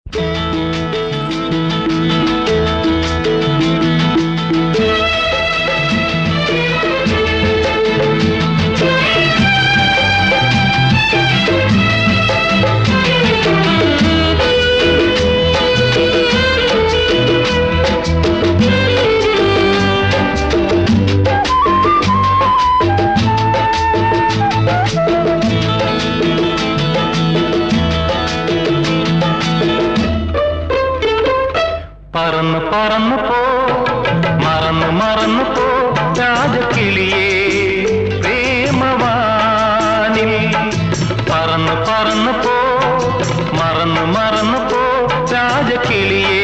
പറന്നു പറന്നു പോ മറന്നു മറന്നു പോ രാജക്കിളിയേ പ്രേമവാനിൽ പറന്നു പറന്നു പോ മറന്നു മറന്നു പോ രാജക്കിളിയേ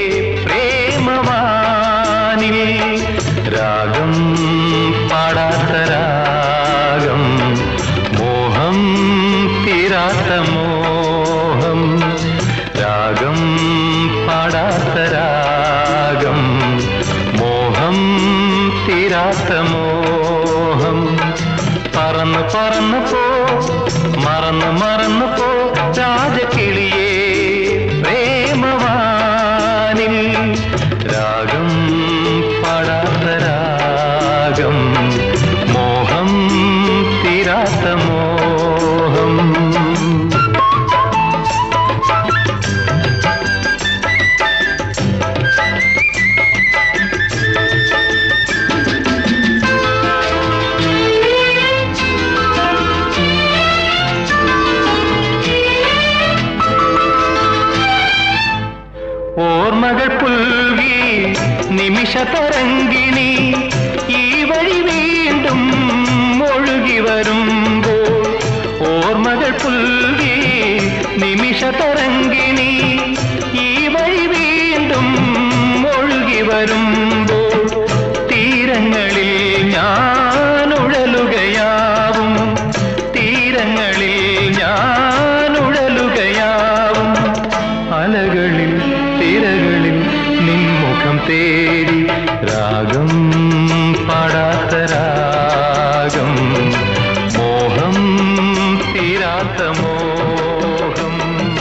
പ്രേമവാനിൽ രാഗം പാടാത്ത രാഗം മോഹം തീരാത്ത മോഹം രാഗം പാടാത്ത രാഗം മോഹം തീരാത്ത മോഹം പറന്നു പറന്നു പോ മറന്നു മറന്നു പോ രാജകിളിയേ പ്രേമവാനിൽ രാഗം പാടാത്ത രാഗം മോഹം തീരാത്ത മോഹം ഓർമ്മകൾ പുൽകി നിമിഷ തരങ്കിണി ഈ വഴി വീണ്ടും ഒഴുകി വരുമ്പോൾ ഓർമ്മകൾ പുൽകി നിമിഷ തരങ്കിണി ഈ വഴി വീണ്ടും ഒഴുകി വരുമ്പോൾ തീരങ്ങളിൽ ഞാൻ ഉഴലുകയാവും തീരങ്ങളിൽ ഞാൻ ഉഴലുകയാവും അലകളിൽ തിരകളിൽ നിൻമുഖം തേടി രാഗം പാടാത്ത രാഗം മോഹം തീരാത്ത മോഹം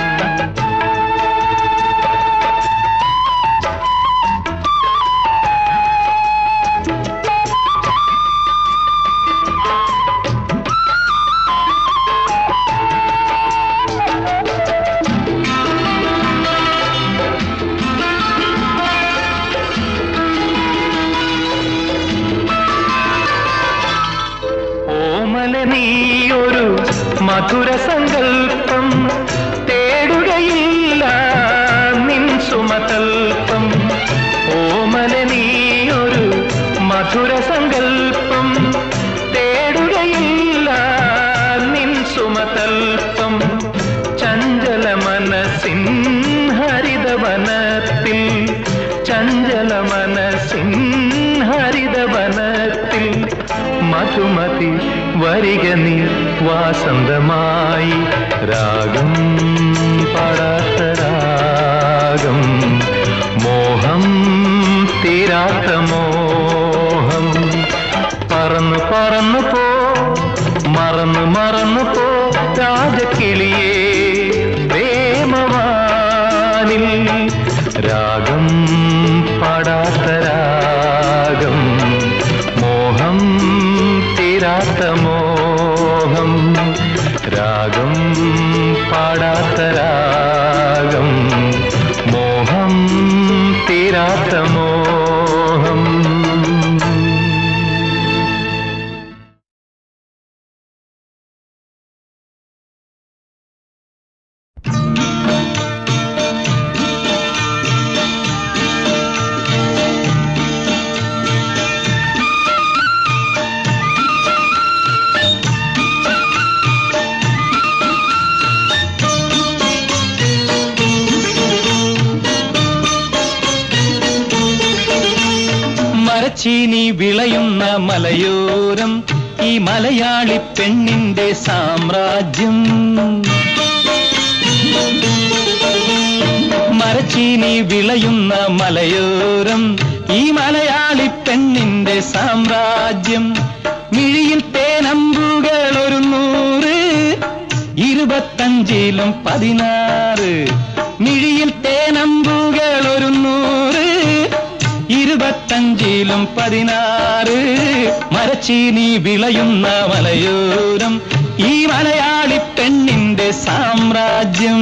ഓമല നീയൊരു മധുര സങ്കല്പം തേടുകയില്ല നിൻ സുമതൽപ്പം ഓമല നീയൊരു മധുര സങ്കല്പം തേടുകയില്ല നിൻ സുമതൽപ്പം ചഞ്ചല മനസ്സിൻ ഹരിതവനത്തിൽ ചഞ്ചല മനസ്സിൻ ഹരിതവനത്തിൽ മധുമതി വരിക നീ വാസന്തമായി രാഗം പാടാത്ത രാഗം മോഹം തീരാത്ത മോഹം പറന്നു പറന്നു പോ മറന്നു മറന്നു പോ രാജക്കിളിയേ പ്രേമവാനിൽ രാഗം പാടാത്ത രാഗം മോഹം തീരാത്ത മോഹം രാഗം പാടാത്ത രാഗം മോഹം തീരാത്ത മോഹം മരച്ചീനി വിളയുന്ന മലയോരം ഈ മലയാളി പെണ്ണിന്റെ സാമ്രാജ്യം മരച്ചീനി വിളയുന്ന മലയോരം ഈ മലയാളി പെണ്ണിന്റെ സാമ്രാജ്യം മിഴിയിൽ തേനമ്പുകൾ ഒരു നൂറ് ഇരുപത്തഞ്ചിലും പതിനാറ് മിഴിയിൽ നീളം പതിനാറ് മരച്ചീനി വിളയുന്ന മലയോരം ഈ മലയാളി പെണ്ണിന്റെ സാമ്രാജ്യം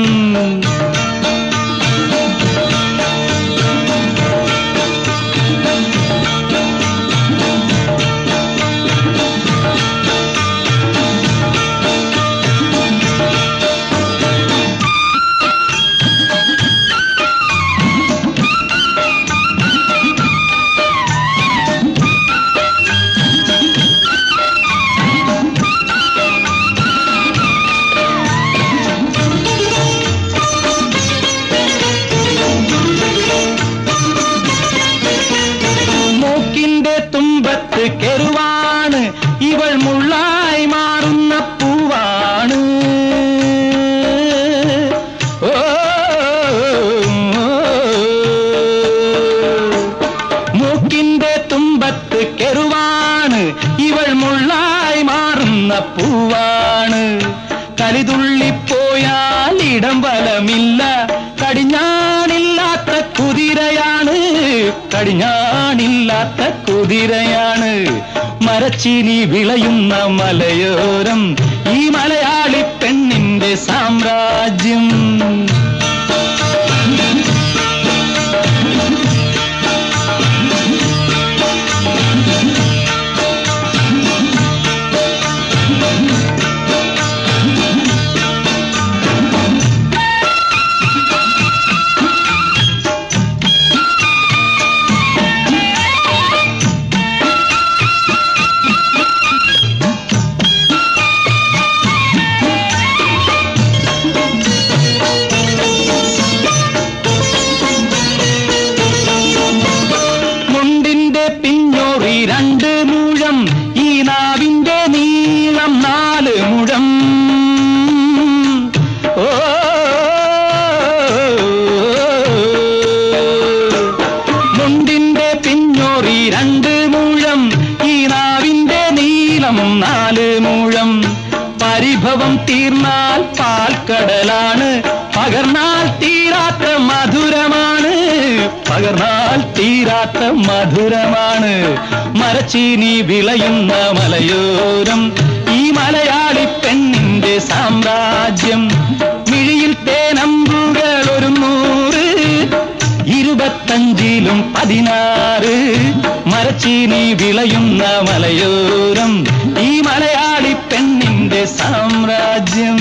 മൂക്കിന്റെ തുമ്പത്ത് കെരുവാണ് ഇവൾ മുള്ളായി മാറുന്ന പൂവാണ് ഓ, മൂക്കിന്റെ തുമ്പത്ത് കെരുവാണ് ഇവൾ മുള്ളായി മാറുന്ന പൂവാണ് കലിതുള്ളിപ്പോയാൽ ഇടം ബലമില്ല കടിഞ്ഞാണില്ലാത്ത കുതിരയാണ് കടിഞ്ഞാണില്ലാത്ത കുതിരയാണ് മരച്ചീനി വിളയുന്ന മലയോരം ഈ മലയാളി പെണ്ണിന്റെ സാമ്രാജ്യം മുണ്ടിന്റെ പിഞ്ഞോറി രണ്ട് മുഴം ഈ നാവിന്റെ നീളം നാല് മുഴം ഓ മുണ്ടിന്റെ പിഞ്ഞോറി രണ്ട് മുഴം ഈ നാവിന്റെ നീളം നാല് മുഴം പരിഭവം തീർന്നാൽ പാൽക്കടലാണ് പകർന്നാൽ തീരാത്ത മധുരമാണ് പകർന്നാൽ തീരാത്ത മധുരമാണ് മരച്ചീനി വിളയുന്ന മലയോരം ഈ മലയാളി പെണ്ണിന്റെ സാമ്രാജ്യം മിഴിയിൽ തേനമ്പുകൾ ഒരു നൂറ് ഇരുപത്തഞ്ചിലും പതിനാറ് മരച്ചീനി വിളയുന്ന മലയോരം ഈ മലയാളി പെണ്ണിന്റെ സാമ്രാജ്യം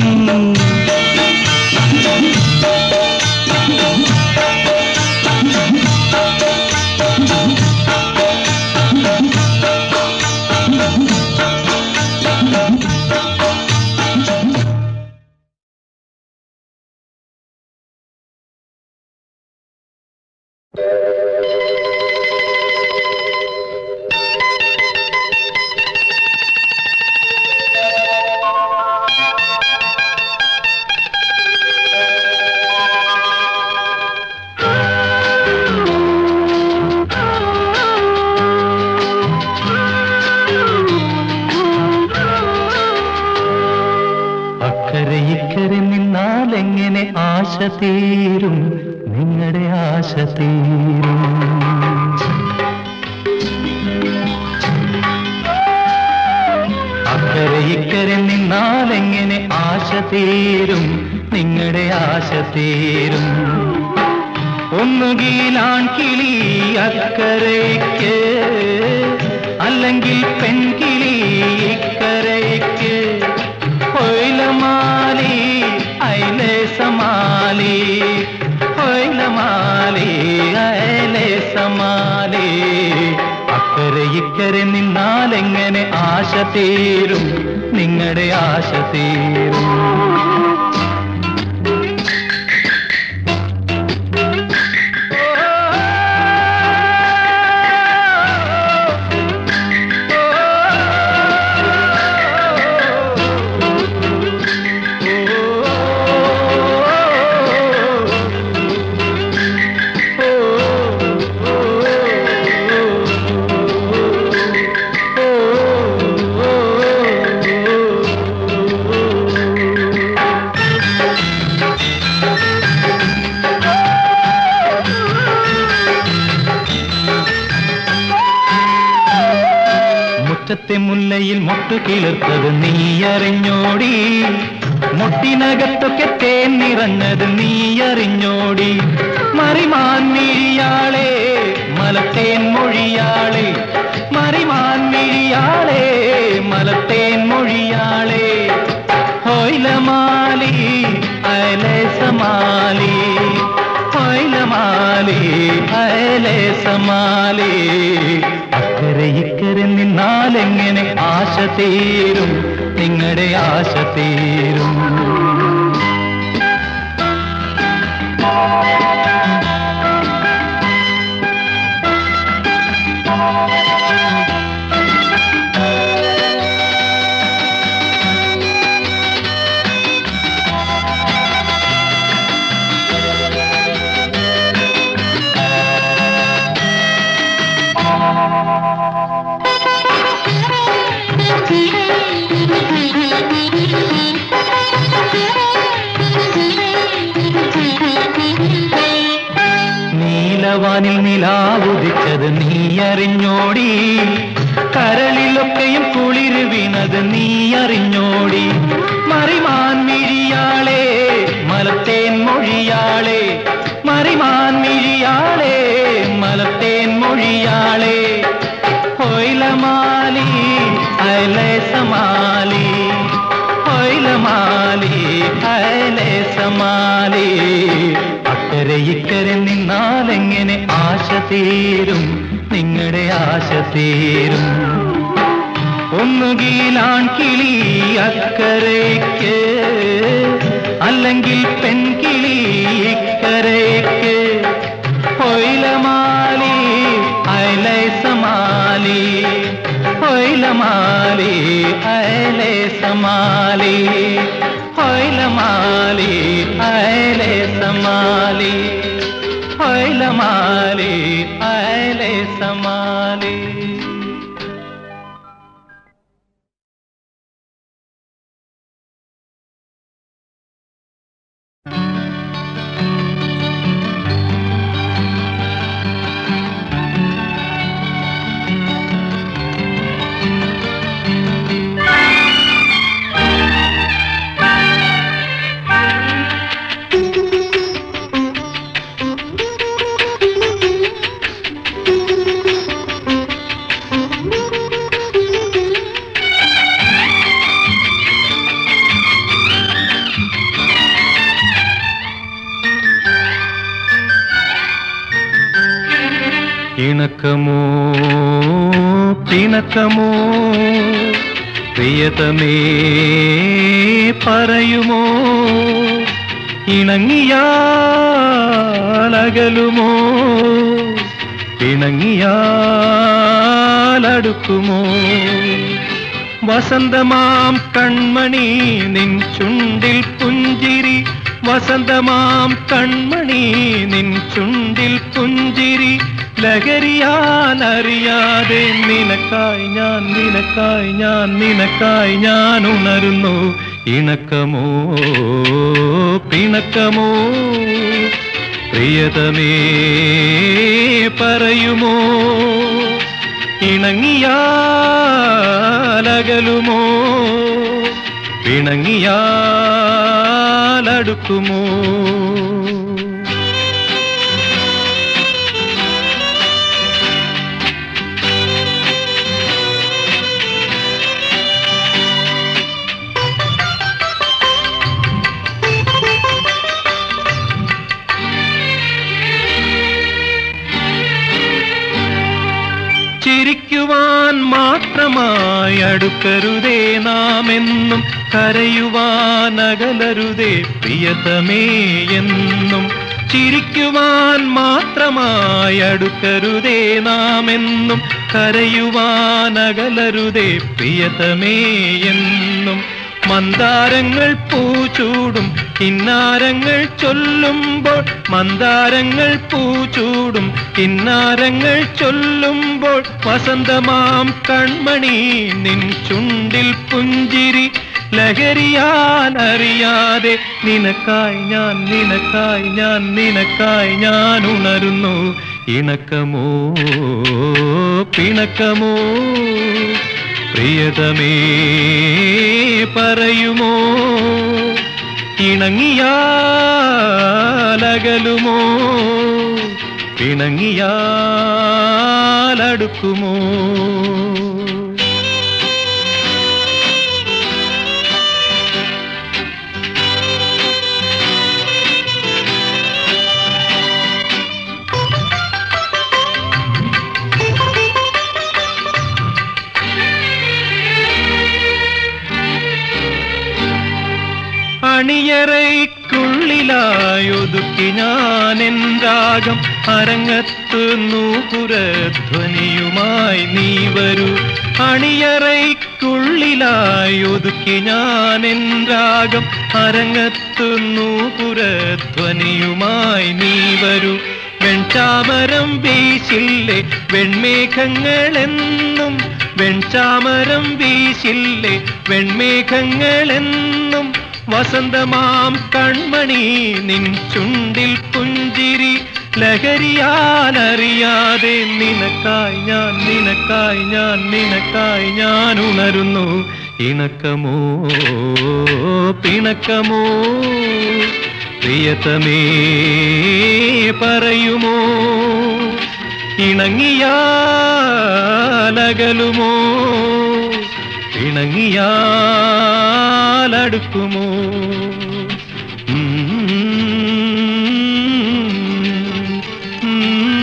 അക്കരെ ഇക്കരെ നിന്നാൽ എങ്ങനെ ആശ തീരും നിങ്ങളുടെ ആശ തീരും അക്കരെ ഇക്കരെ നിന്നാൽ എങ്ങനെ ആശ തീരും നിങ്ങളുടെ ആശ തീരും ഒന്നുകിലാൺ കിളി അക്കരയ്ക്ക് അല്ലെങ്കിൽ പെൺകിളി ഇക്കരയ്ക്ക് കൊയിലമാലി അയിലെ സമാലി കൊയിലമാലി അയലെ സമാലി അക്കരെ ഇക്കരെ നിന്നാൽ എങ്ങനെ ആശ തീരും നിങ്ങളുടെ ആശ തീരും മുറ്റത്തെ മുല്ലയിൽ മൊട്ടു കിളിർത്തത് നീ അറിഞ്ഞോടി മുട്ടിനകത്തൊക്കെ തേൻ നിറഞ്ഞത് നീ അറിഞ്ഞോടി മറിമാൻ മിഴിയാളെ മലത്തേൻ മൊഴിയാളെ മറിമാൻ മിഴിയാളെ മലത്തേൻ മൊഴിയാളെ ഹോയിലമാലി അയലേ സമാലി ഹോയിലമാലി അയലേ സമാലി അക്കരെ ഇക്കരെ നിന്നാലെങ്ങനെ ആശ തീരും നിങ്ങളുടെ ആശ തീരും നീലവാനിൽ നിലാവുദിച്ചത് നീ അറിഞ്ഞോടി കരളിലൊക്കെയും കുളിര് വീണത് നീ അറിഞ്ഞോടി മറിമാൻ മിഴിയാളെ മലത്തേൻ മൊഴിയാളെ മറിമാൻ മിഴിയാളെ മലത്തേൻ മൊഴിയാളെ ഹൊയിലമാലി അയലേ സമാലി ഹൊയിലമാലി അയലേ സമാലി അക്കരെ ഇക്കരെ നിന്നാലെങ്ങനെ ആശ തീരും നിങ്ങളുടെ ആശ തീരും ഒന്നുകിലാൺ കിളി അക്കരയ്ക്ക് അല്ലെങ്കിൽ പെൺകിളി ഇക്കരയ്ക്ക് ഹൊയിലമാലി അയലേ സമാലി ഹൊയിലമാലി അയലേ സമാലി ഹൊയിലമാലി അയലേ സമാലി ഹൊയിലമാലി അയലേ സമാലി ഇണക്കമോ പിണക്കമോ പ്രിയതമേ പറയുമോ ഇണങ്ങിയാലകലുമോ ഇണങ്ങിയാലടുക്കുമോ വസന്തമാം കൺമണി നിൻ ചുണ്ടിൽ പുഞ്ചിരി വസന്തമാം കൺമണി നിൻ ചുണ്ടിൽ പുഞ്ചിരി ലഹരിയാനറിയാതെ നിനക്കായി ഞാൻ നിനക്കായി ഞാൻ നിനക്കായി ഞാൻ ഉണരുന്നു ഇണക്കമോ പിണക്കമോ പ്രിയതമേ പറയുമോ ഇണങ്ങിയാലകലുമോ പിണങ്ങിയാലടുക്കുമോ ചിരിക്കുവാൻ മാത്രമായി അടുക്കരുതേ നാം എന്നും കരയുവാൻ അകലരുതേ പ്രിയതമേ എന്നും ചിരിക്കുവാൻ മാത്രമായി അടുക്കരുതേ നാം എന്നും കരയുവാൻ അകലരുതേ പ്രിയതമേ എന്നും മന്ദാരങ്ങൾ പൂച്ചൂടും കിന്നാരങ്ങൾ ചൊല്ലുമ്പോൾ മന്ദാരങ്ങൾ പൂച്ചൂടും കിന്നാരങ്ങൾ ചൊല്ലുമ്പോൾ വസന്തമാം കൺമണി നിൻ ചുണ്ടിൽ പുഞ്ചിരി ലഹരിയാൻ അറിയാതെ നിനക്കായി ഞാൻ നിനക്കായി ഞാൻ നിനക്കായി ഞാൻ ഉണരുന്നു ഇണക്കമോ പിണക്കമോ പ്രിയതമേ പറയുമോ ഇണങ്ങിയാലകലുമോ പിണങ്ങിയാലടുക്കുമോ അണിയറയ്ക്കുള്ളിലായൊതുക്കി ഞാൻ രാഗം അരങ്ങത്ത് നൂപുരധ്വനിയുമായി നീ വരൂ അണിയറയ്ക്കുള്ളിലായൊതുക്കി ഞാൻ രാഗം അരങ്ങത്ത് നൂപുരധ്വനിയുമായി നീ വരൂ വെൺചാമരം വീശില്ലേ വെൺമേഘങ്ങളെന്നും വെൺചാമരം വീശില്ലേ വെൺമേഘങ്ങളെന്നും വസന്തമാം കൺമണി നിൻ ചുണ്ടിൽ പുഞ്ചിരി ലഹരിയാലറിയാതെ നിനക്കായി ഞാൻ നിനക്കായി ഞാൻ നിനക്കായി ഞാൻ ഉണരുന്നു ഇണക്കമോ പിണക്കമോ പ്രിയതമേ പറയുമോ ഇണങ്ങിയാലകലുമോ ഇണങ്ങിയാലടുക്കുമോ ഉം, ഉം,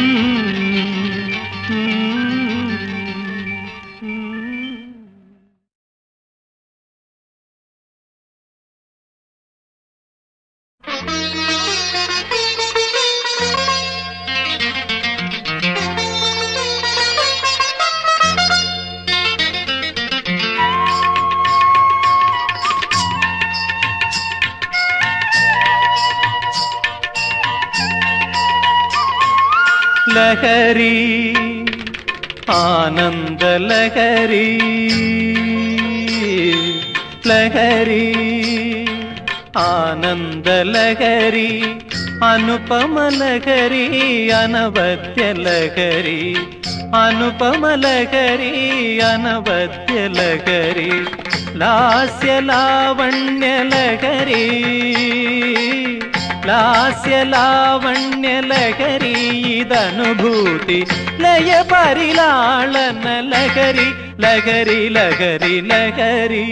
ഉം. ലഹരി ആനന്ദലഹരി ലഹരി ആനന്ദലഹരി അനുപമലഹരി അനവദ്യലഹരി അനുപമലഹരി അനവദ്യലഹരി ലാസ്യലാവണ്യലഹരി ലാസ്യലാവണ്യലഹരി ഇതനുഭൂതി ലയ പരിലാളന ലഹരി ലഹരി ലഹരി ലഹരി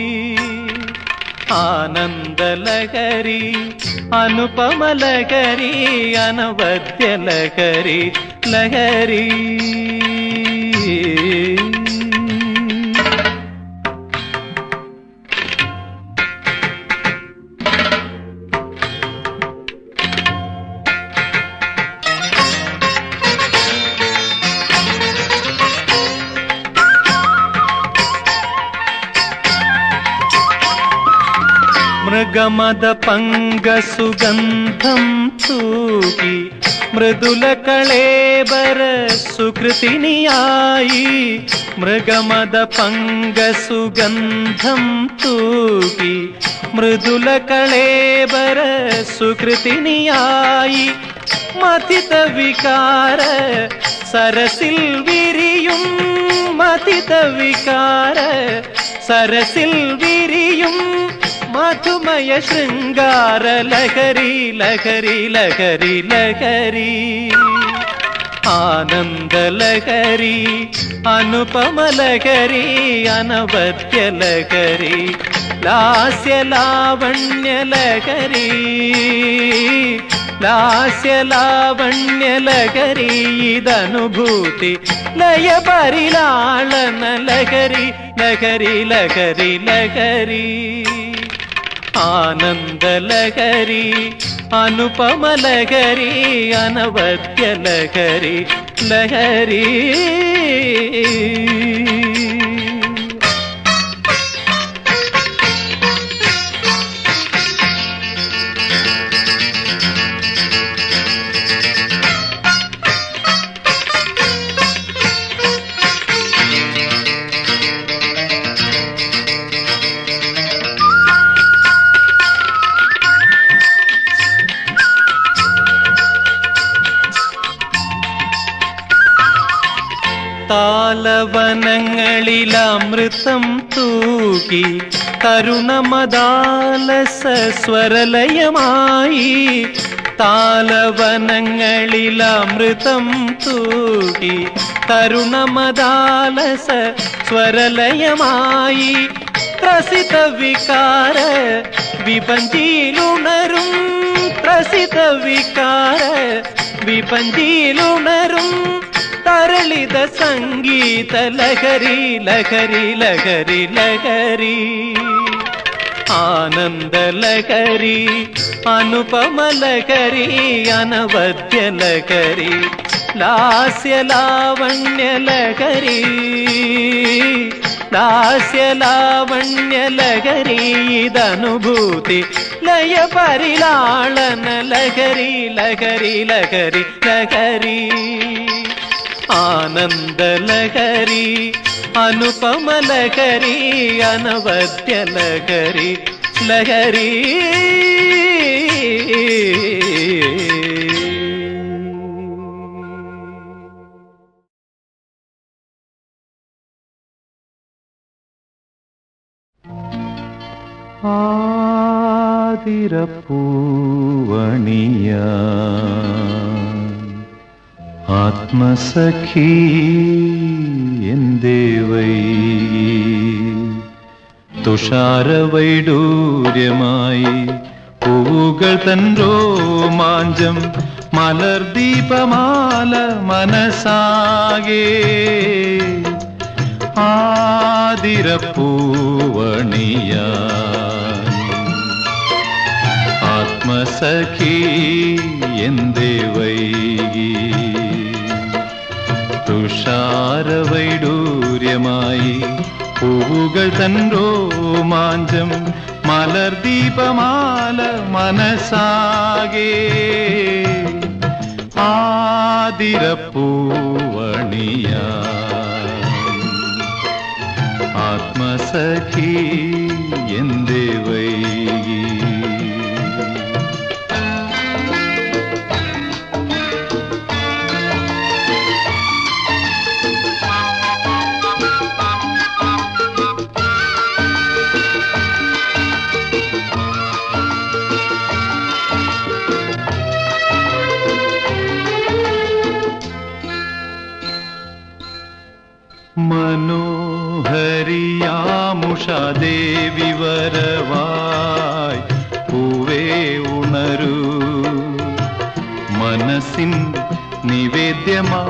ആനന്ദലഹരി അനുപമലഹരി അനവദ്യലഹരി ലഹരി മൃഗമത പങ്കസുഗന്ധം തൂകി മൃദുല കളേബര സുകൃതിനിയായി മൃഗമത പങ്കസുഗന്ധം തൂകി മൃദുല കളേബര സുകൃതിനിയായി മതിത വികാര സരസിൽ വിരിയും മതിത വികാര സരസിൽ വിരിയും മധുമയ ശൃംഗാര ലഹരി ലഹരി ലഹരി ലഹരി ആനന്ദലഹരി അനുപമലഹരി അനവദ്യ ലഹരി ലാസ്യലാവണ്യലഹരി ലാസ്യലാവണ്യലഹരി ഇതനുഭൂതി ലയ പരിലാളന ലഹരി ലഹരി ലഹരി ലഹരി ആനന്ദലഹരി അനുപമലഹരി അനവദ്യലഹരി ലഹരി താലവനങ്ങളിലമൃതം തൂകി തരുണമദാലസ സ്വരലയമായി താലവനങ്ങളിലമൃതം തൂകി തരുണമദാലസ സ്വരലയമായി പ്രസിദ്ധ വികാര വിപഞ്ചിയിലുണരും പ്രസിദ്ധ വികാര വിപഞ്ചിയിലുണരും തരളിത സംഗീത ലഹരി ലഹരി ലഹരി ലഹരി ആനന്ദ ലഹരി അനുപമ ലഹരി അനവദ്യ ലഹരി ലാസ്യ ലാവണ്യ ലഹരി ലാസ്യ ലാവണ്യ ലഹരി ഇതനുഭൂതി ലയ പരിലാളന ലഹരി ലഹരി ലഹരി ലഹരി ആനന്ദ ലഹരി അനുപമ ലഹരി അനവദ്യ ലഹരി ലഹരി ആതിരപ്പൂവണിയ ആത്മസഖി എന്തേവൈ തുഷാരവൈഡൂര്യമായി പൂവുകൾ തൻ രോമാഞ്ചം മലർദീപമാല മനസാകെ ആതിരപ്പൂവണിയ ആത്മസഖി എന്തേ വൈകി തുഷാരവൈഡൂര്യമായി പൂവുകൾ തൻ രോമാഞ്ചം മലർദീപമാല മനസാകെ ആതിരപ്പൂവണിയ ആത്മസഖി എന്തേ വൈകി മനോഹരിയാമുഷാദേവി വരവായി പൂവേ ഉണരൂ മനസ്സിൻ നിവേദ്യമാ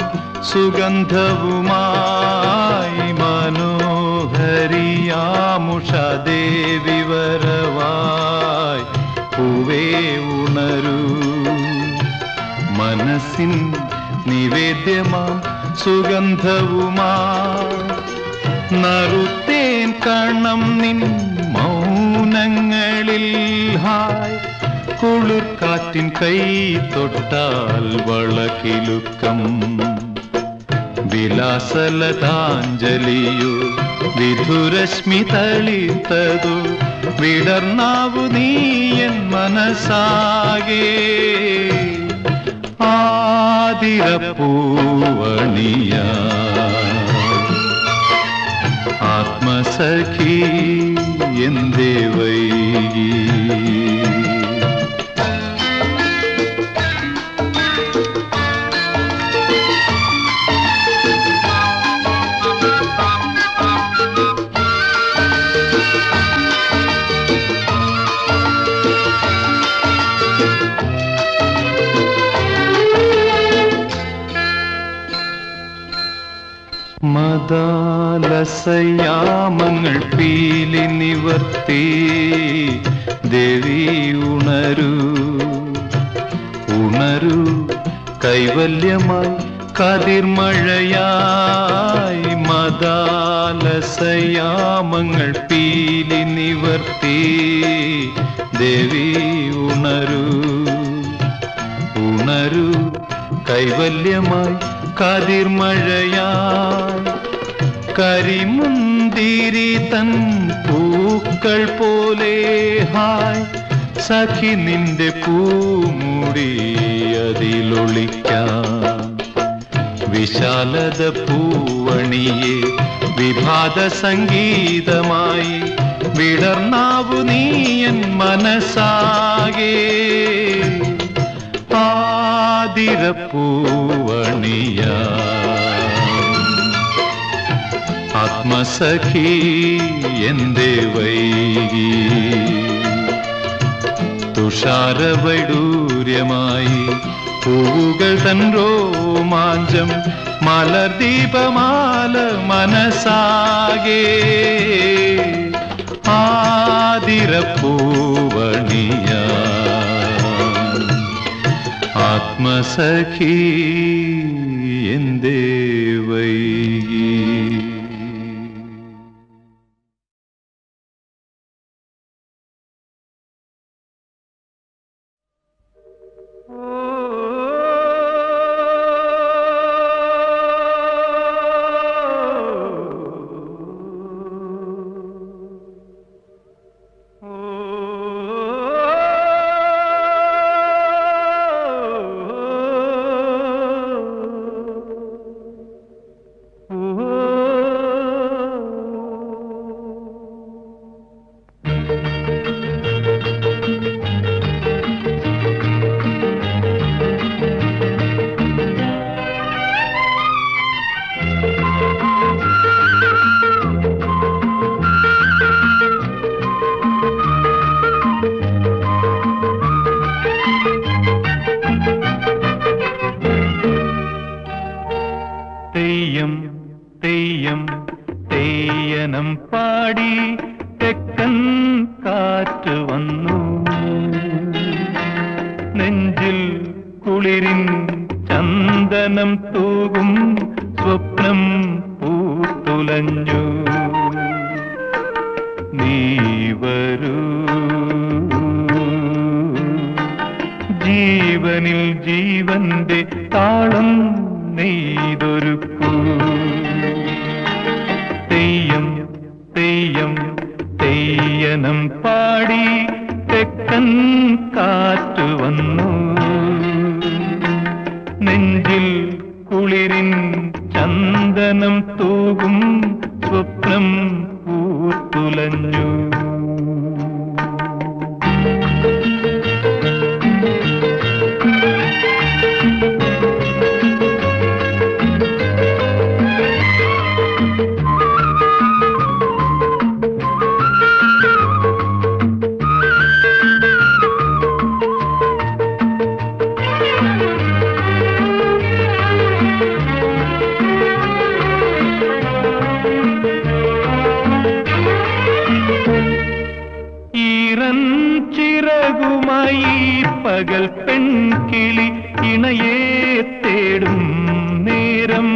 സുഗന്ധവുമായി മനോഹരിയാമുഷാദേവി വരവായി പൂവേ ഉണരൂ മനസ്സിൻ നിവേദ്യമാ സുഗന്ധവുമാ നറുത്തേൻ കണം നിൻ മൗനങ്ങളിൽ ഹായ് കുളിർക്കാറ്റിൻ കൈ തൊട്ടാൽ വളകിലുക്കം വിലാസലതാഞ്ജലിയോ വിധുരശ്മി തളിത്തതു വിടർന്നാവു നീയൻ മനസാകെ ആതിരപ്പൂവണിയ ആത്മസഖി എന്തേ വൈകി മദാലസയാമങ്ങൾ പീലി നിവർത്തി ദേവി ഉണരൂ ഉണരൂ കൈവല്യമായി കതിർമഴയായി മദാലസയാമങ്ങൾ പീലി നിവർത്തി ദേവി ഉണരൂ ഉണരൂ കൈവല്യമായി കതിർമഴയായി കരിമുന്തിരി തൻ പൂക്കൾ പോലെ ഹായ് സഖി നിന്റെ പൂമുടി അതിലൊളിക്കാം വിശാലത പൂവണിയെ വിഭാത സംഗീതമായി വിടർന്നാവു നീയൻ മനസ്സാകെ ആതിരപ്പൂവണിയാ ആത്മസഖി എന്റെ വൈകി തുഷാരവൈഡൂര്യമായി പൂവുകൾ തൻ രോമാഞ്ചം മലർദീപമാല മനസ്സാകെ ആതിരപ്പൂവണിയ ആത്മസഖി എന്തേ വൈകി തെയ്യം തെയ്യം തെയ്യനം പാടി തെക്കൻ കാറ്റ് വന്നു നെഞ്ചിൽ കുളിരിൻ ചന്ദനം തൂകും സ്വപ്നം പൂത്തുലഞ്ഞു നീ വരൂ ജീവനിൽ ജീവന്റെ താളം നെയ്തൊരുക്കൂ തെയ്യം തെയ്യം തെയ്യനം പാടി തെക്കൻ കാറ്റ് വന്നു നെഞ്ചിൽ കുളിരിൻ ചന്ദനം തൂകും സ്വപ്നം പൂത്തുലഞ്ഞു ഈറൻ ചിറകുമായി പകൽ പെൺകിളി ഇണയെ തേടും നേരം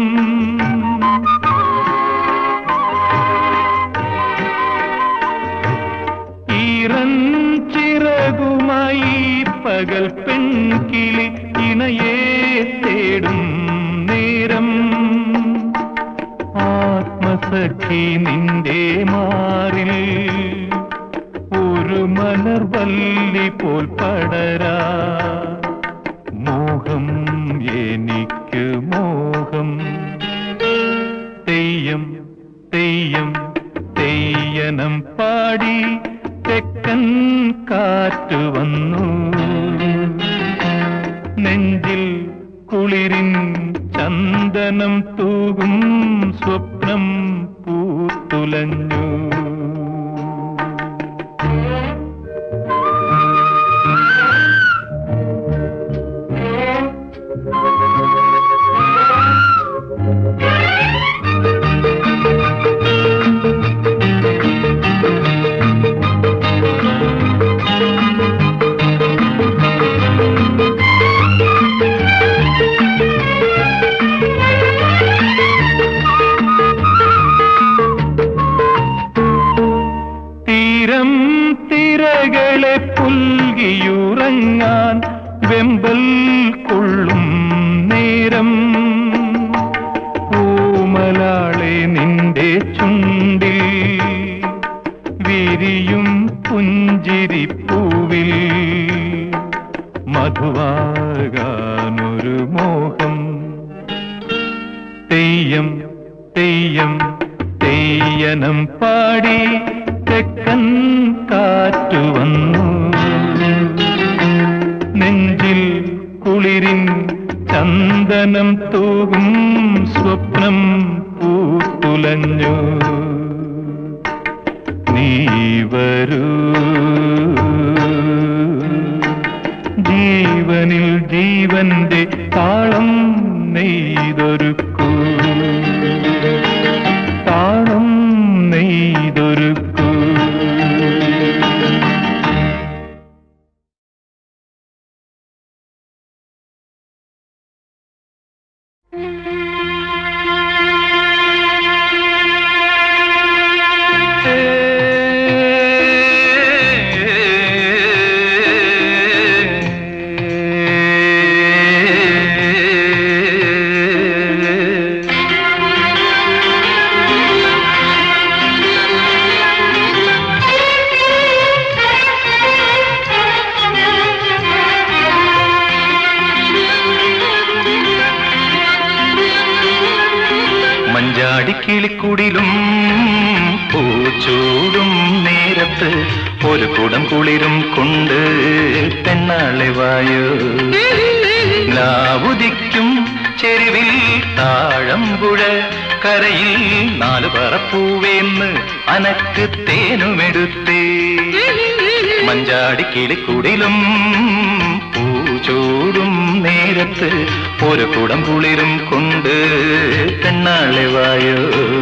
ഈറൻ ചിറകുമായി പകൽ പെൺകിളി ഇണയെ തേടും നേരം ആത്മസഖി നിന്റെ മാറിൽ ഒരു മലർവല്ലി പോൽ പടരാ മോഹം എനിക്ക് മോഹം തെയ്യം തെയ്യം തെയ്യനം പാടി തെക്കൻ കാറ്റ് വന്നു നെഞ്ചിൽ കുളിരിൻ ചന്ദനം തൂകും സ്വപ്നം പൂത്തുലഞ്ഞു തീരം തിരകളെ പുൽകിയുറങ്ങാൻ വെമ്പൽ കൊള്ളും നേരം പൂമലാളെ നിന്റെ ചുണ്ടിൽ വിരിയും പുഞ്ചിരിപ്പൂവിൽ മധുവാകാനൊരു മോഹം തെയ്യം തെയ്യം തെയ്യനം പാടി തെക്കൻ കാറ്റു വന്നു നെഞ്ചിൽ കുളിരിൻ ചന്ദനം തൂകും സ്വപ്നം പൂത്തുലഞ്ഞു നീ വരൂ ജീവനിൽ ജീവന്റെ താളം നെയ്തൊരുക്കൂ താളം നെയ്തൊരുക്കൂ മഞ്ചാടിക്കിളിക്കുടിലും പൂച്ചൂടും നേരത്ത് ഒരു കുടം കുളിരും കൊണ്ട് പെണ്ണാളെ വായോ ലാവുദിക്കും ചെരുവിൽ താഴമ്പുഴ കരയിൽ നാല് പറപ്പൂവേന്ന് അനക്ക് തേനുമെടുത്തേ മഞ്ചാടി കിളിക്കുടിലും പൂച്ചൂടും നേരത്ത് ഒരു കുടം കുളിരും കൊണ്ട് പെണ്ണാളെ വായോ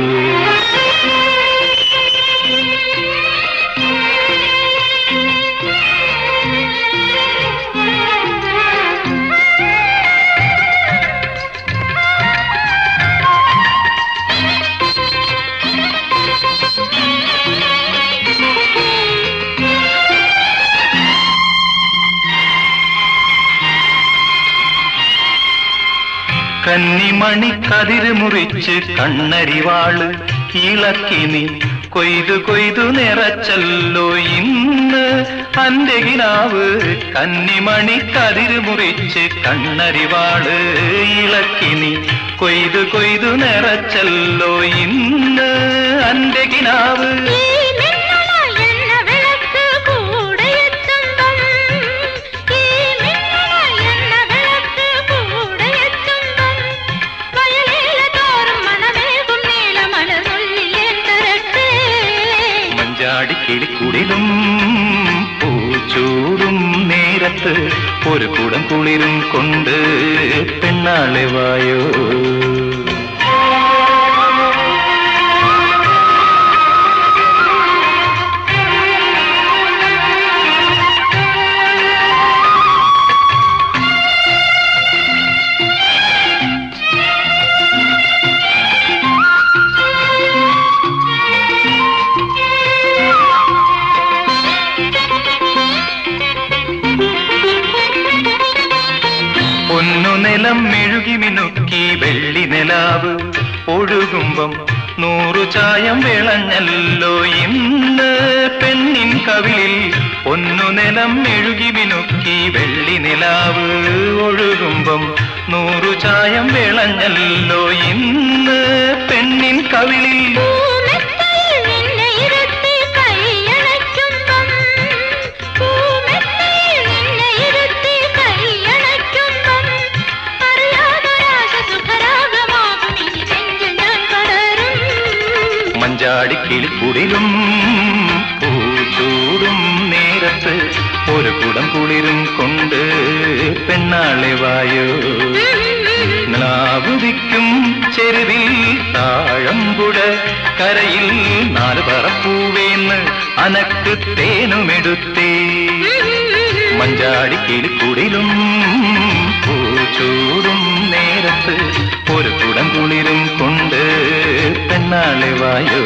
കന്നിമണി കതിര് മുറിച്ച് കണ്ണരിവാള് ഇളക്കി നീ കൊയ്തു കൊയ്തു നിറച്ചല്ലോ ഇന്ന് അന്റെ കിനാവ് കന്നിമണി കതിര് മുറിച്ച് കണ്ണരിവാള് ഇളക്കി നീ കൊയ്തു കൊയ്തു നിറച്ചല്ലോ ഇന്ന് അന്റെ കിനാവ് ഈ മിന്നലാൽ എന്ന വിളക്ക് കൂടെയെത്തുമ്പം ഈ മിന്നലാൽ എന്ന വിളക്ക് കൂടെയെത്തുമ്പം വയലിലെ തോറും മണമേകും നീലമല ചൊല്ലിയേൻ തരട്ടെ മഞ്ചാടി കിളിക്കുടിലും പൂച്ചൂടും നേരത്ത് ഒരു കുടം കുളിരും കൊണ്ട് പെണ്ണാളെ വായോ പൊന്നു നിലം മെഴുകി മിനുക്കി വെള്ളി നിലാവ് ഒഴുകുമ്പം നൂറു ചായം വിളഞ്ഞല്ലോ ഇന്ന് പെണ്ണിൻ കവിളിൽ പൊന്നു നിലം മെഴുകി മിനുക്കി വെള്ളി നിലാവ് ഒഴുകുമ്പം നൂറു ചായം വിളഞ്ഞല്ലോ ഇന്ന് പെണ്ണിൻ കവിളിൽ പൂമെത്തയിൽ നിന്നെ ഇരുത്തി കൈയണയ്ക്കുമ്പം പൂമെത്തയിൽ നിന്നെ ഇരുത്തി കൈയണയ്ക്കുമ്പം അറിയാതൊരാശ സുഖരാഗമാകും ഇനി നെഞ്ചിൽ ഞാൻ പടരും മഞ്ചാടി കിളിക്കുടിലും പൂച്ചൂടും നേരത്ത് ഒരു കുടം കുളിരും കൊണ്ട് പെണ്ണാളെ വായോ നാവുദിക്കും ചെരുവിൽ താഴമ്പുഴ കരയിൽ നാല് പറപ്പൂവേന്ന് അനക്ക് തേനുമെടുത്തേ മഞ്ചാടി കിളിക്കുടിലും പൂച്ചൂടും നേരത്ത് ഒരു കുടം കുളിരും കൊണ്ട് പെണ്ണാളെ വായോ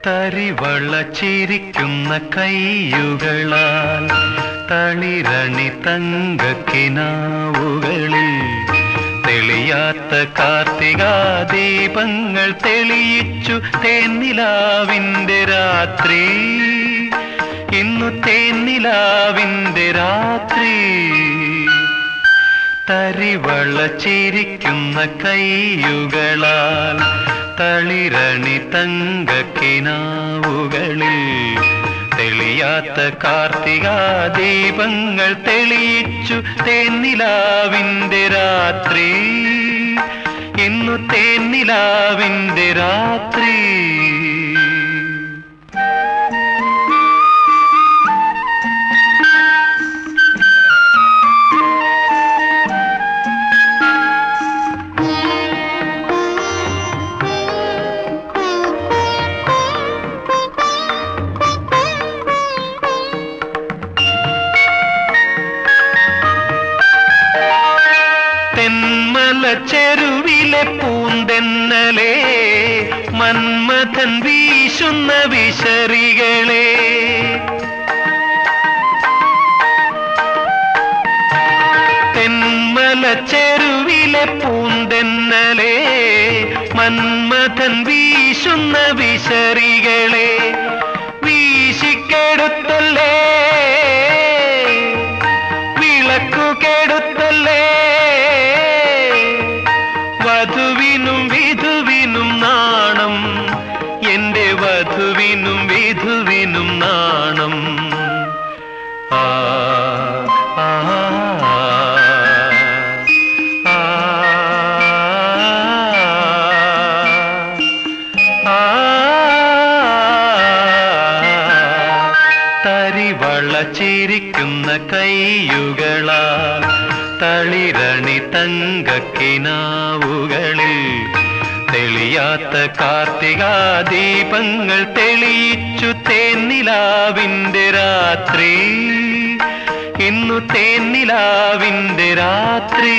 തരിവള ചിരിക്കുന്ന കൈയുകളാൽ തളിരണി തങ്കക്കിനാവുകളിൽ തെളിയാത്ത കാർത്തിക ദീപങ്ങൾ തെളിയിച്ചു തേന്നിലാവിന്റെ രാത്രി ഇന്നു തേന്നിലാവിന്റെ രാത്രി തരിവള ചിരിക്കുന്ന കൈയുകളാൽ തളിരണി തങ്കക്കിനാവുകളിൽ തെളിയാത്ത കാർത്തിക ദീപങ്ങൾ തെളിയിച്ചു തേന്നിലാവിന്റെ രാത്രി ഇന്നു തേന്നിലാവിന്റെ രാത്രി തെന്മല ചെരുവിലെ പൂന്തെന്നലേ മന്മഥൻ വീശുന്ന വിശറികളെ തെന്മല ചെരുവിലെ പൂന്തെന്നലേ മന്മഥൻ വീശുന്ന വിശറികളെ വീശിക്കെടുത്തല്ലേ വിളക്കു കെടുത്തല്ലേ വധുവിനും വിധുവിനും നാണം എന്റെ വധുവിനും വിധുവിനും നാണം ആ ആ ആ, ആ, തരിവള ചിരിക്കുന്ന കൈയുകളാൽ തളിരണി തങ്കക്കിനാവുകളിൽ തെളിയാത്ത കാർത്തിക ദീപങ്ങൾ തെളിയിച്ചു തേന്നിലാവിന്റെ രാത്രി ഇന്നു തേന്നിലാവിന്റെ രാത്രി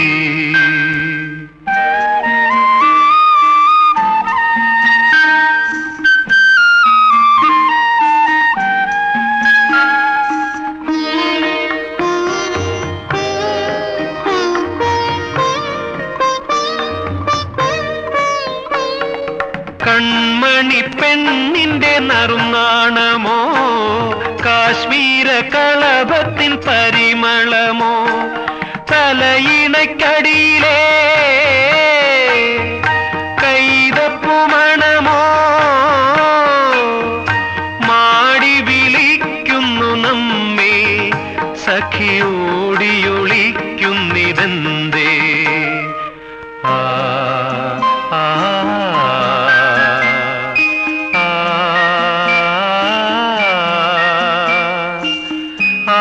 കൺമണി പെണ്ണിന്റെ നറുനാണമോ കാശ്മീര കളഭത്തിൻ പരിമളമോ തലയിണക്കടിയിലേ കൈതപ്പുമണമോ മാടി വിളിക്കുന്നു നമ്മെ സഖിയോടിയൊളിക്കുന്നിതെന്തേ ആ ആ ആ ആ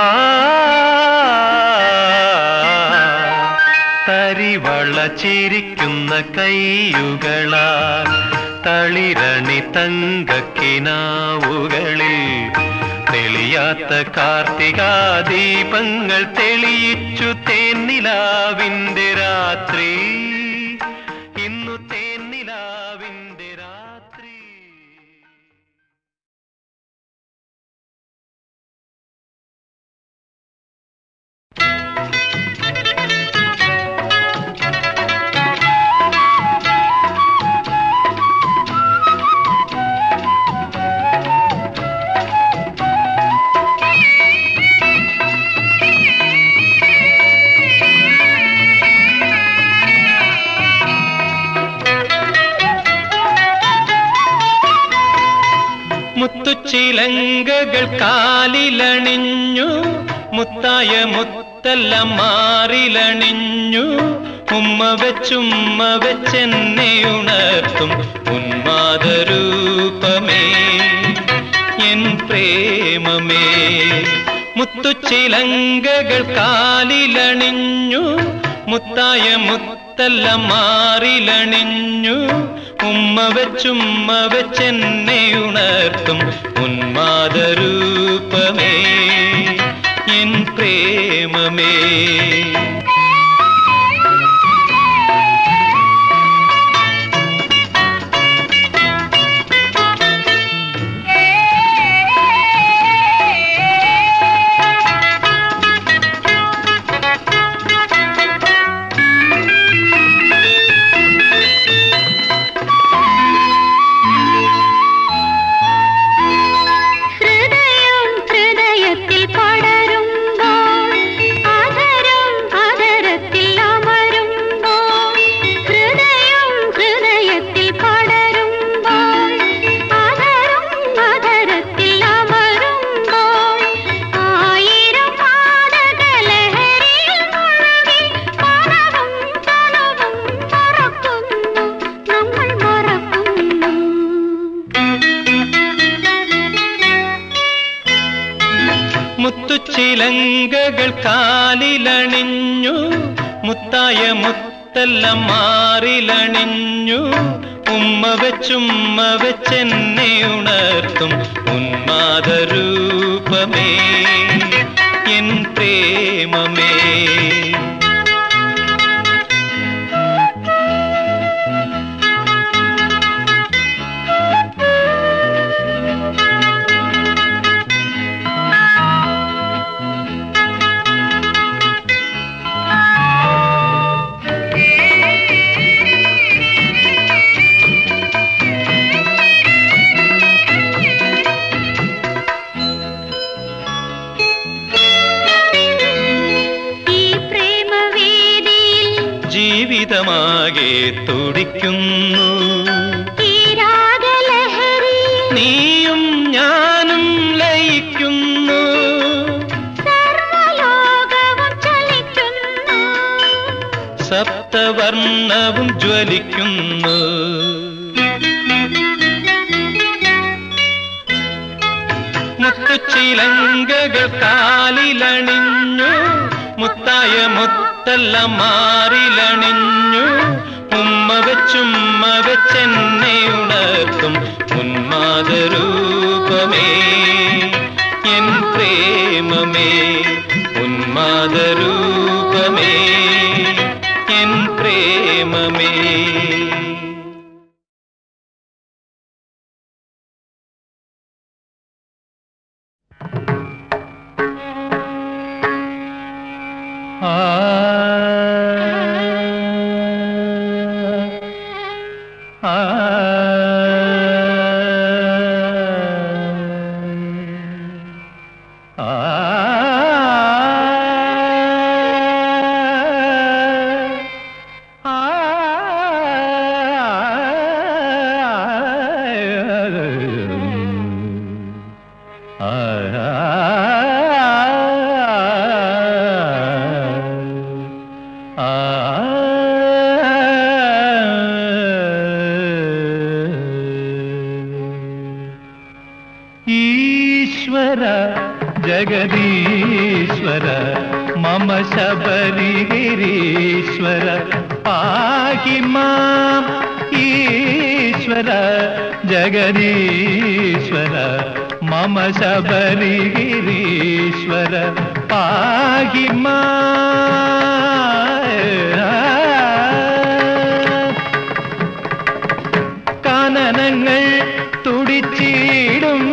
തരിവള ചിരിക്കുന്ന കൈയുകളാൽ തളിരണി തങ്കക്കിനാവുകളിൽ തെളിയാത്ത കാർത്തിക ദീപങ്ങൾ തെളിയിച്ചു തേന്നിലാവിന്റെ രാത്രി ഇന്നു തേന്നിലാവിന്റെ രാത്രി മുത്തുച്ചിലങ്കകൾ കാലിലണിഞ്ഞു മുത്തായ മുത്തെല്ലാം മാറിലണിഞ്ഞു ഉമ്മ വെച്ചുമ്മ വെച്ചെന്നെ ഉണർത്തും ഉന്മാദരൂപമേ എൻ പ്രേമമേ മുത്തുച്ചിലങ്കകൾ കാലിലണിഞ്ഞു മുത്തായ മുത്തെല്ലാം മാറിലണിഞ്ഞു ഉമ്മ വെച്ചുമ്മ വെച്ചെന്നെ ഉണർത്തും ഉന്മാദരൂപമേ എൻ പ്രേമമേ മുത്തുച്ചിലങ്കകൾ കാലിലണിഞ്ഞു മുത്തായ മുത്തെല്ലാം മാറിലണിഞ്ഞു ഉമ്മ വെച്ചുമ്മ വെച്ചെന്നെ ഉണർത്തും ഉന്മാദരൂപമേ എൻ പ്രേമമേ ഈ പ്രേമവേദിയിൽ ജീവിതമാകെ തുടിക്കുന്നു ഈ രാഗലഹരിയിൽ നീയും ഞാനും ലയിക്കുന്നു സർവ്വലോകവും ചലിക്കുന്നു സപ്തവർണ്ണവും ജ്വലിക്കുന്നു മുത്തുച്ചിലങ്കകൾ കാലിലണിഞ്ഞു മുത്തായ മുത്തെല്ലാം മാറിലണിഞ്ഞു ഉമ്മ വെച്ചുമ്മ വെച്ചെന്നെ ഉണർത്തും ഉന്മാദരൂപമേ എൻ പ്രേമമേ ഉന്മാദരൂപമേ എൻ പ്രേമമേ ഈശ്വര ജഗദീശ്വര മമ ശബരിഗിരീശ്വര പാകി മാം ഈശ്വര ജഗദീശ്വര മമ ശബരിഗിരീശ്വര പാകി മാം കാനനങ്ങൾ തുടിച്ചിടും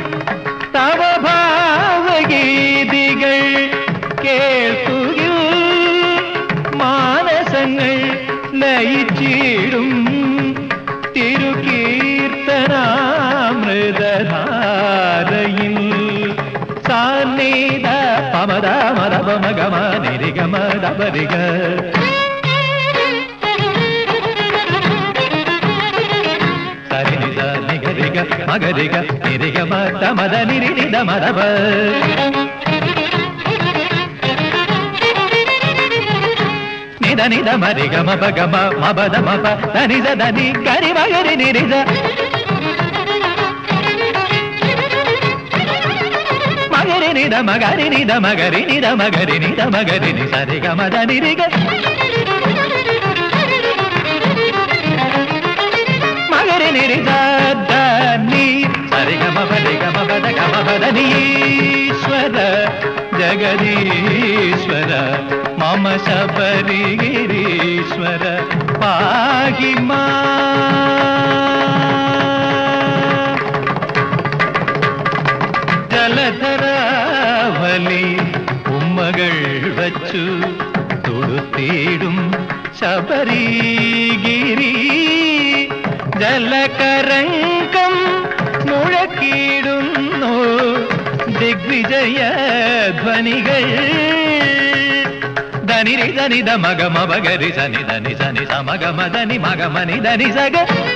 തവഭാവഗീതികൾ കേൾക്കുകയും മാനസങ്ങൾ ലയിച്ചിടും തിരുകീർത്തനാമൃതധാരയിൽ സാന്നീത പമദ മദപമഗമ നിരിഗമ ദപരിക സരിനിത നിഗരിക മകരിക നിരിക മത മദ നിരിനിത മദപ నిద నిద మరి గమ ప గమ మబద మప ధనిజ ధని గరి మగరి నిరిజ మగరి నిద మగరి నిద మగరి నిద మగరి నిద మగరి ని సరి గమ ధని రిగ మగరి నిరిజ ధని సరి గమ పది గమ పద గమ పద ఈశ్వర జగదీశ్వర మమ శబరిగిరీశ్వర పాగి మా ജലധരാവലി ഉമ്മകൾ വച്ചു തൊടുത്തിടും ശബരിഗിരി ജലകരങ്കം മുഴക്കിടുന്നു ദിഗ്വിജയ ധ്വനികൾ ധനിരി ധനിത മഗമ ബഗരി സനി ധനി സനി സമഗമ ധനി മഗമനി ധനി സഗ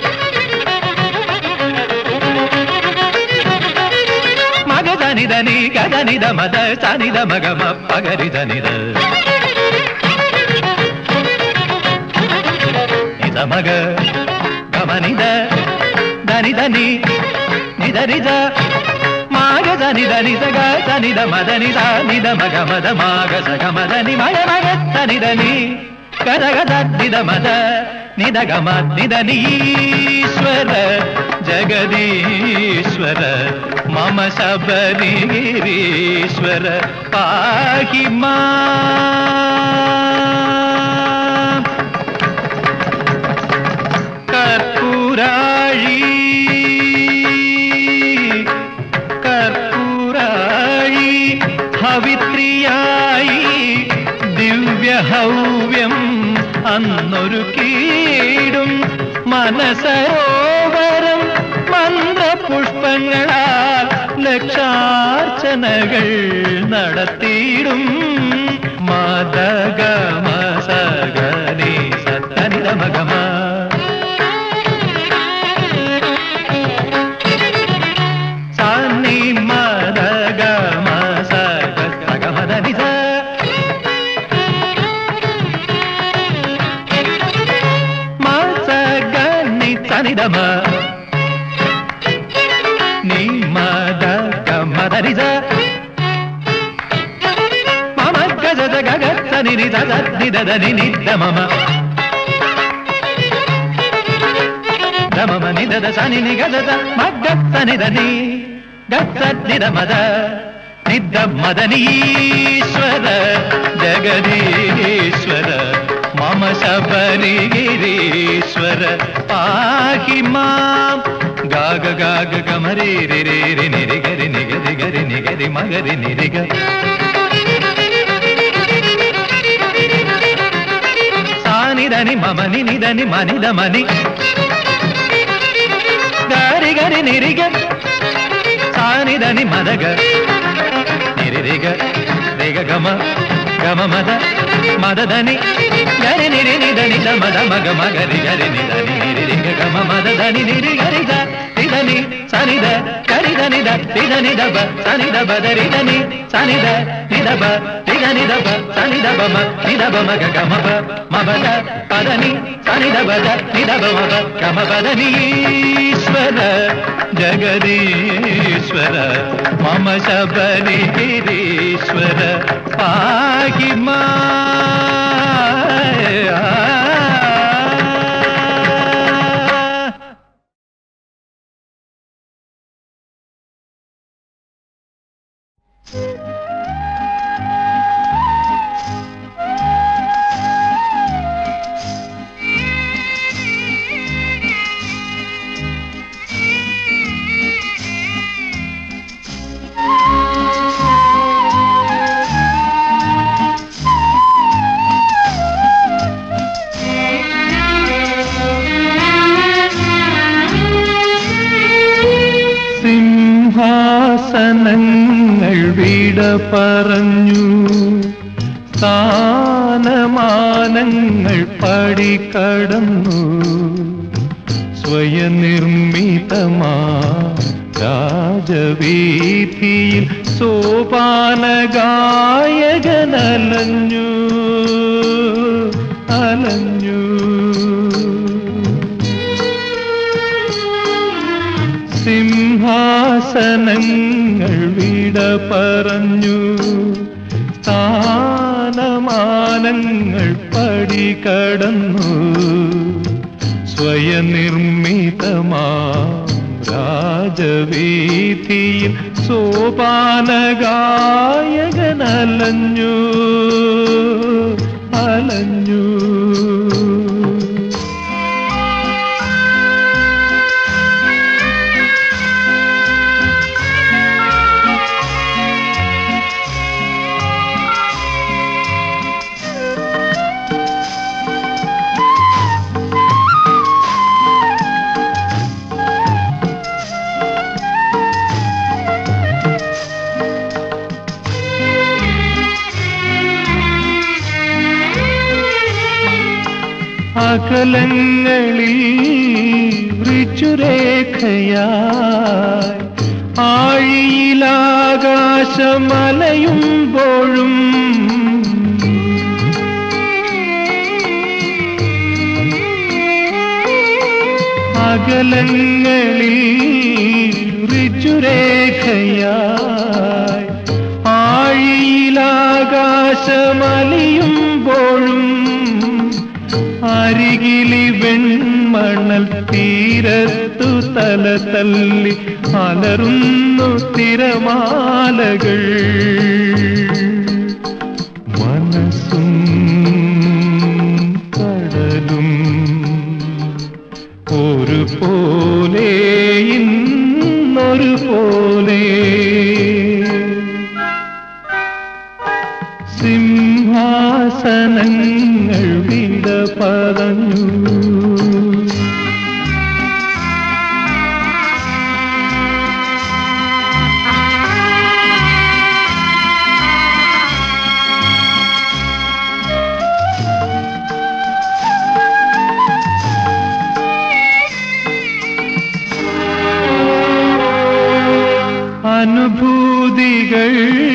మగ దని దని గదని ద మద సని ద మగ మ పగరి దని ద నిద మగ గమని ద దని దని నిద నిద మాగ സനി ധനി സഗ സനി ധ മദനി ധ നിധ മഗ മദ മാഗ സഗ മദനി മഗ മഗ സനി ധനി കരഗ നിധ മദ നിധ ഗമ നിധ നീശ്വര ജഗദീശ്വര മമ ശബരിഗിരീശ്വര പാഹി മാ കർപ്പൂരാഴി കർപ്പൂരാഴി ഹവിത്രിയായി ദിവ്യഹൗവ്യം അന്നൊരു കീടും മനസരോവരം മന്ത്രപുഷ്പങ്ങളാൽ ലക്ഷാർച്ചനകൾ നടത്തിയിടും മദഗമ സഗനി സത്തനിതമഗമ സാനി മദഗമ സഗമദനിസ മസഗനി സനിതമ നീ മദഗമദനിസ മമ ഗജത ഗഗത്ത നിനി ദദ നിദദ നിനി ദമമ ദമമ നിദദ സനി നി ഗജത മഗത്ത നിദനി ഗത്ത നിദ മദ നിദ്ദ മദനീശ്വര ജഗദീശ്വര മമ ശബരിഗിരീശ്വര പാഹി മാം ഗാഗ ഗാഗ ഗമരി രി രി രി നിരി ഗരി നിഗരി ഗരി നിഗരി മഗരി നിരിഗ സാനിധനി മമനി നിധനി മനിത മനി ഗരി ഗരി നിരിഗ സാനിധനി മദഗ നിരിരിഗ രിഗ ഗമ ഗമ മദ മദധനി ഗരി നിരി നിധനി ധ മദ മഗ മഗരി ഗരി നിധനി നിരിരിഗ ഗമ മദ ധനി നിരി ഗരി ധ നിധനി സനിധ ഗരി ധനി ധ നിധനി ധ ബ സനിധ ബ ധരി ധനി സനിധ നിധ ബ നിധനി ധ ബ സനിധ ബ മ നിധ ബ മഗ ഗമ ബ മ ബ ധ പദനി സനിധ ബ ധ നിധ ബ മ ബ ഗമ പദനി ഈശ്വര ജഗദീശ്വര മമ ശബരി ഗിരീശ്വര പാഹി മാ സിംഹാസനങ്ങൾ വിട പറഞ്ഞു സ്ഥാനമാനങ്ങൾ പടികടന്നു സ്വയനിർമ്മിതമാ രാജവീതിയിൽ സോപാനഗായകനലഞ്ഞു അലഞ്ഞു സിംഹാസനങ്ങൾ വിട പറഞ്ഞു സ്ഥാനമാനങ്ങൾ പടികടന്നു സ്വയനിർമ്മിതമാ രാജവീതിയിൽ സോപാനഗായകനലഞ്ഞു അലഞ്ഞു അകലങ്ങളിൽ ഋച്ചുരേഖയായി ആഴിയിലാകാശമലയുമ്പോഴും അകലങ്ങളിൽ ഋജുരേഖയായി ആഴിയിലാകാശമലിയുമ്പോഴും അരികിലി വെൺമണൽ തീരത്തു തല തല്ലി അലറുന്നു തിരമാലകൾ മനസ്സും കടലും ഒരു പോലെ ഇന്നൊരു പോലെ സിംഹാസനങ്ങൾ വിട പറഞ്ഞു അനുഭൂതികൾ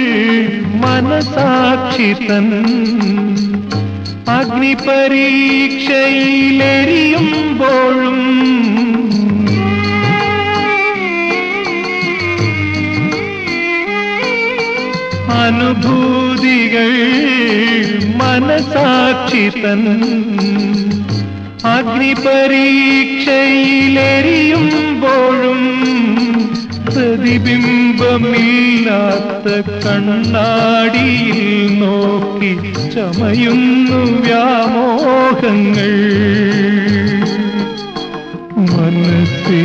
മനസാക്ഷി തൻ അഗ്നിപരീക്ഷയിലെരിയുമ്പോഴും അനുഭൂതികൾ മനസാക്ഷി തൻ അഗ്നിപരീക്ഷയിലെരിയുമ്പോഴും പ്രതിബിംബമില്ലാത്ത കണ്ണാടിയിൽ നോക്കി ചമയുന്നു വ്യാമോഹങ്ങൾ മനസ്സേ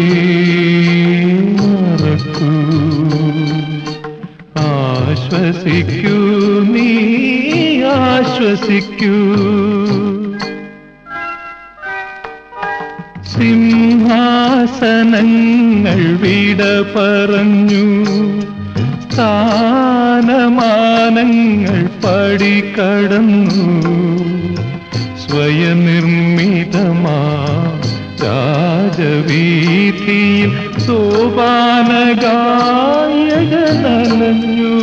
മറക്കൂ ആശ്വസിക്കൂ നീ ആശ്വസിക്കൂ സിംഹാസനങ്ങൾ വിട പറഞ്ഞു സ്ഥാനമാനങ്ങൾ പടികടന്നു സ്വയനിർമ്മിതമാ രാജവീതിയിൽ സോപാനഗായകനലഞ്ഞു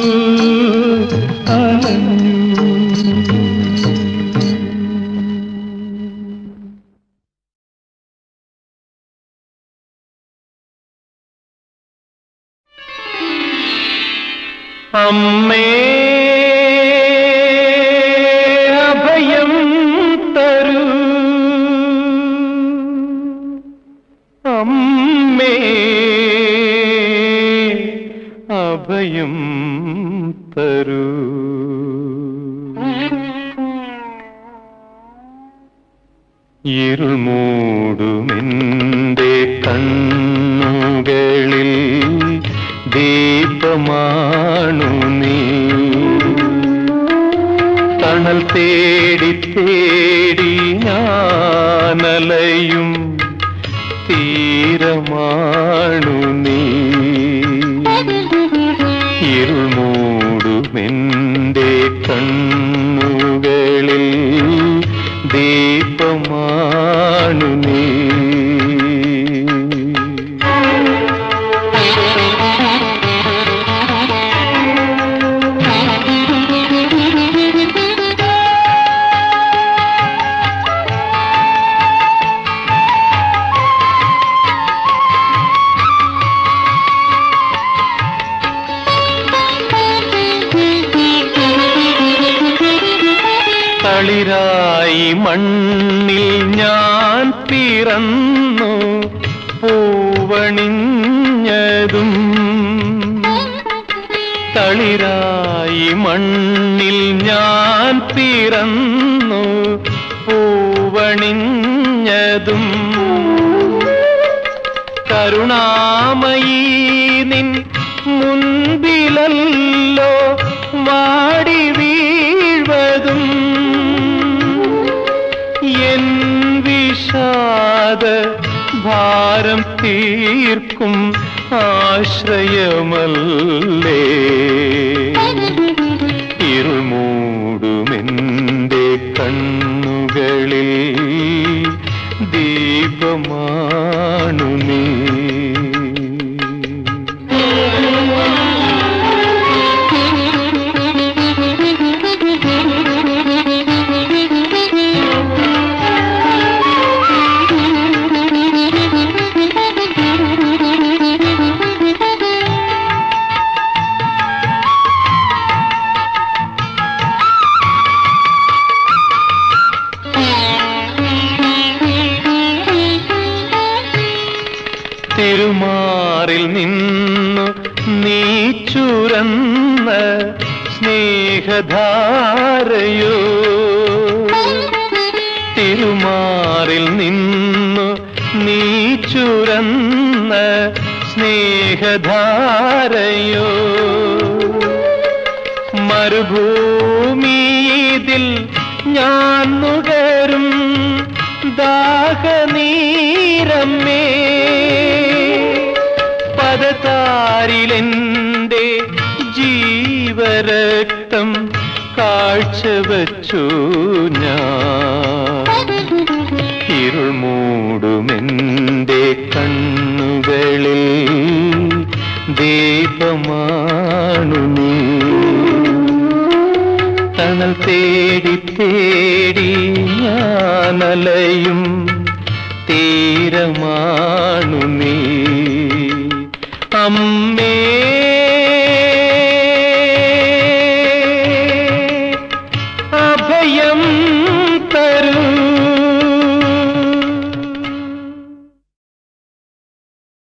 അലഞ്ഞു അമ്മേ അഭയം തരൂ അമ്മേ അഭയം തരൂ ഇരുൾ മൂടുമെന്റെ കണ്ണുകളിൽ ദീപമാണു നീ തണൽ തേടി തേടി ഞാനലയും തീരമാണു നീ ഇരുൾ മൂടുമെന്റെ കണ്ണുകളിൽ ദീപമാണു നീ തളിരായി മണ്ണിൽ ഞാൻ പിറന്നു പൂവണിഞ്ഞതും തളിരായി മണ്ണിൽ ഞാൻ പിറന്നു പൂവണിഞ്ഞതും കരുണാമയീ നിൻ മുൻപിലല്ലോ വാടി വീഴ്വതും എൻ വിഷാദ ഭാരം തീർക്കും ആശ്രയമല്ലേ ഇരുൾ മൂടുമെന്റെ കണ്ണുകളിൽ ദീപമാണു നീ തിരുമാറിൽ നിന്നു നീ ചുരന്ന സ്നേഹധാരയോ തിരുമാറിൽ നിന്നു നീ ചുരന്ന സ്നേഹധാരയോ മരുഭൂമിയിൽ ഞാൻ നുകരും ദാഹനീരമ്മേ പദതാരിലെന്റെ ജീവരക്തം കാഴ്ചവച്ചു ഞാൻ ഇരുൾ മൂടുമെന്റെ കണ്ണുകളിൽ ദീപമാണു നീ തണൽ തേടി തേടി ഞാനലയും തീരമാണു